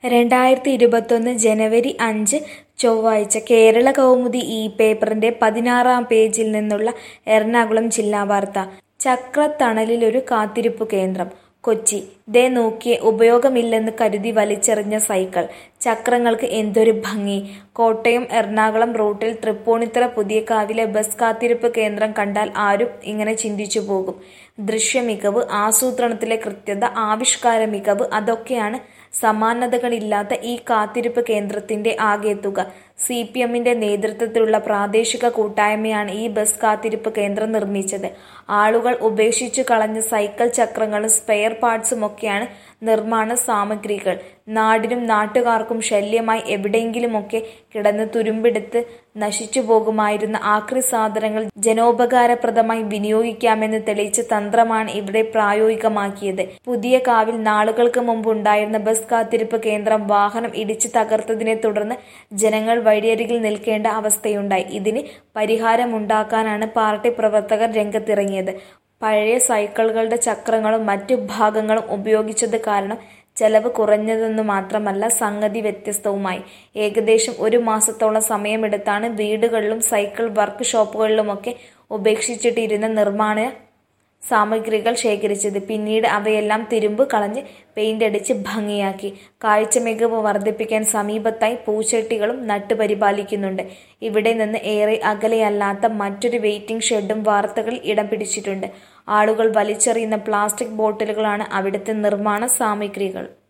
രണ്ടായിരത്തി ഇരുപത്തൊന്ന് ജനുവരി അഞ്ച് ചൊവ്വാഴ്ച കേരള കൗമുദി ഈ പേപ്പറിന്റെ പതിനാറാം പേജിൽ നിന്നുള്ള എറണാകുളം ജില്ലാ വാർത്ത ചക്രത്തണലിലൊരു കാത്തിരിപ്പു കേന്ദ്രം കൊച്ചി ദേ നോക്കിയേ ഉപയോഗമില്ലെന്ന് കരുതി വലിച്ചെറിഞ്ഞ സൈക്കിൾ ചക്രങ്ങൾക്ക് എന്തൊരു ഭംഗി കോട്ടയം എറണാകുളം റൂട്ടിൽ തൃപ്പൂണിത്തുറ പുതിയകാവിലെ ബസ് കാത്തിരിപ്പ് കേന്ദ്രം കണ്ടാൽ ആരും ഇങ്ങനെ ചിന്തിച്ചു പോകും ദൃശ്യമികവ് ആസൂത്രണത്തിലെ കൃത്യത ആവിഷ്കാര മികവ് അതൊക്കെയാണ് സമാനതകളില്ലാത്ത ഈ കാത്തിരിപ്പ് കേന്ദ്രത്തിന്റെ ആകെത്തുക സി പി എമ്മിന്റെ നേതൃത്വത്തിലുള്ള പ്രാദേശിക കൂട്ടായ്മയാണ് ഈ ബസ് കാത്തിരിപ്പ് കേന്ദ്രം നിർമ്മിച്ചത് ആളുകൾ ഉപേക്ഷിച്ചു കളഞ്ഞ സൈക്കിൾ ചക്രങ്ങളും സ്പെയർ പാർട്സുമൊക്കെയാണ് നിർമ്മാണ സാമഗ്രികൾ നാടിനും നാട്ടുകാർക്കും ശല്യമായി എവിടെയെങ്കിലുമൊക്കെ കിടന്ന് തുരുമ്പെടുത്ത് നശിച്ചു പോകുമായിരുന്ന ആക്രി സാധനങ്ങൾ ജനോപകാരപ്രദമായി വിനിയോഗിക്കാമെന്ന് തെളിയിച്ച തന്ത്രമാണ് ഇവിടെ പ്രായോഗികമാക്കിയത് പുതിയ കാവിൽ നാളുകൾക്ക് മുമ്പ് ഉണ്ടായിരുന്ന ബസ് കാത്തിരിപ്പ് കേന്ദ്രം വാഹനം ഇടിച്ചു തകർത്തതിനെ തുടർന്ന് ജനങ്ങൾ വഴിയരികിൽ നിൽക്കേണ്ട അവസ്ഥയുണ്ടായി ഇതിന് പരിഹാരമുണ്ടാക്കാനാണ് പാർട്ടി പ്രവർത്തകർ രംഗത്തിറങ്ങിയത് പഴയ സൈക്കിളുകളുടെ ചക്രങ്ങളും മറ്റു ഭാഗങ്ങളും ഉപയോഗിച്ചത് കാരണം ചെലവ് കുറഞ്ഞതെന്നു മാത്രമല്ല സംഗതി വ്യത്യസ്തവുമായി ഏകദേശം ഒരു മാസത്തോളം സമയമെടുത്താണ് വീടുകളിലും സൈക്കിൾ വർക്ക് ഷോപ്പുകളിലുമൊക്കെ ഉപേക്ഷിച്ചിട്ടിരുന്ന നിർമ്മാണ സാമഗ്രികൾ ശേഖരിച്ചത് പിന്നീട് അവയെല്ലാം തിരുമ്പ് കളഞ്ഞ് പെയിന്റ് അടിച്ച് ഭംഗിയാക്കി കാഴ്ച മികവ് വർദ്ധിപ്പിക്കാൻ സമീപത്തായി പൂച്ചട്ടികളും നട്ടുപരിപാലിക്കുന്നുണ്ട് ഇവിടെ നിന്ന് ഏറെ അകലെയല്ലാത്ത മറ്റൊരു വെയിറ്റിംഗ് ഷെഡും വാർത്തകളിൽ ഇടം പിടിച്ചിട്ടുണ്ട് ആളുകൾ വലിച്ചെറിയുന്ന പ്ലാസ്റ്റിക് ബോട്ടിലുകളാണ് അവിടുത്തെ നിർമ്മാണ സാമഗ്രികൾ